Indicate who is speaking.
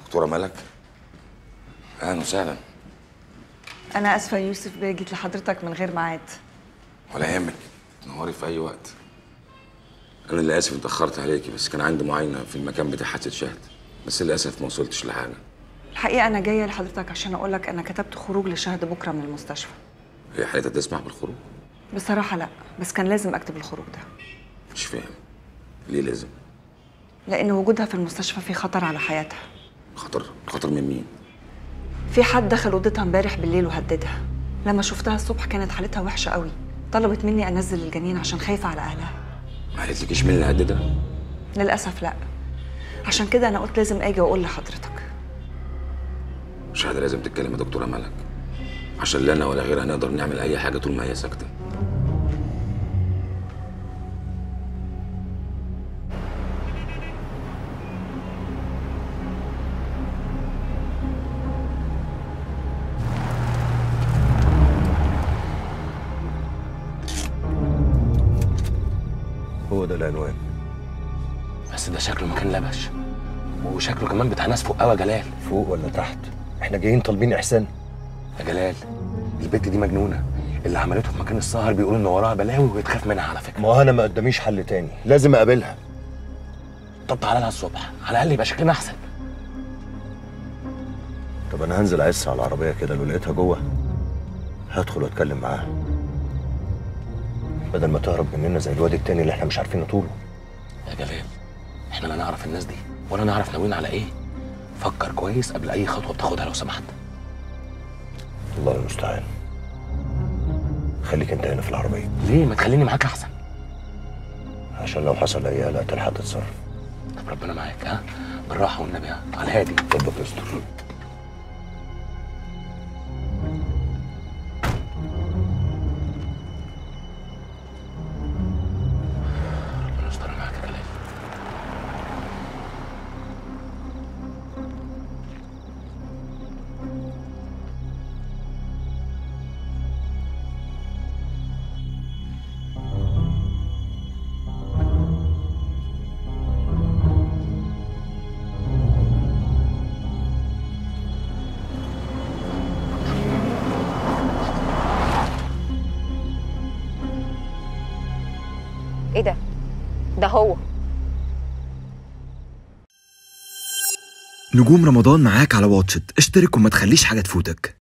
Speaker 1: دكتورة ملك أهلا وسهلا
Speaker 2: أنا آسفة يا يوسف بيه جيت لحضرتك من غير ميعاد
Speaker 1: ولا يهمك تنوري في أي وقت أنا اللي آسف اتأخرت عليكي بس كان عندي معاينة في المكان بتاع حادثة شهد بس للأسف ما وصلتش لحاجة
Speaker 2: الحقيقة أنا جاية لحضرتك عشان أقول لك أنا كتبت خروج لشهد بكرة من المستشفى
Speaker 1: هي حالتها تسمح بالخروج
Speaker 2: بصراحة لا بس كان لازم أكتب الخروج ده
Speaker 1: مش فاهم ليه لازم
Speaker 2: لأن وجودها في المستشفى في خطر على حياتها
Speaker 1: خطر خطر من مين
Speaker 2: في حد دخل أوضتها امبارح بالليل وهددها لما شفتها الصبح كانت حالتها وحشة قوي طلبت مني أنزل الجنين عشان خايفة على أهلها
Speaker 1: ما قالتلكيش مين اللي هددها
Speaker 2: للأسف لا عشان كده أنا قلت لازم أجي وأقول لحضرتك
Speaker 1: شهد لازم تتكلم يا دكتورة ملك عشان لا أنا ولا غيرها نقدر نعمل أي حاجة طول ما هي ساكتة
Speaker 3: هو ده العنوان
Speaker 4: بس ده شكله مكان لبش وشكله كمان بتاع ناس فوق قوي يا جلال
Speaker 3: فوق ولا تحت احنا جايين طالبين احسان
Speaker 4: يا جلال البت دي مجنونه اللي عملته في مكان السهر بيقولوا ان وراها بلاوي ويتخاف منها على فكره
Speaker 3: ما هو انا ما قداميش حل تاني لازم اقابلها
Speaker 4: طب تعالى لها الصبح على الاقل يبقى شكلنا احسن
Speaker 3: طب انا هنزل اعس على العربيه كده لو لقيتها جوه هدخل واتكلم معاها بدل ما تهرب مننا زي الواد التاني اللي احنا مش عارفين نطوله
Speaker 4: يا جلال احنا لا نعرف الناس دي ولا نعرف ناويين على ايه فكر كويس قبل اي خطوه بتاخدها لو سمحت
Speaker 3: الله المستعان خليك انت هنا في العربيه
Speaker 4: ليه ما تخليني معاك احسن
Speaker 3: عشان لو حصل اي قلق تلحق تتصرف
Speaker 4: طب ربنا معاك ها بالراحه والنبي ها على الهادي
Speaker 3: ربك يستر
Speaker 4: ربنا يستر معاك يا جلال
Speaker 5: ايه ده ده هو
Speaker 6: نجوم رمضان معاك على واتشت اشترك وما تخليش حاجة تفوتك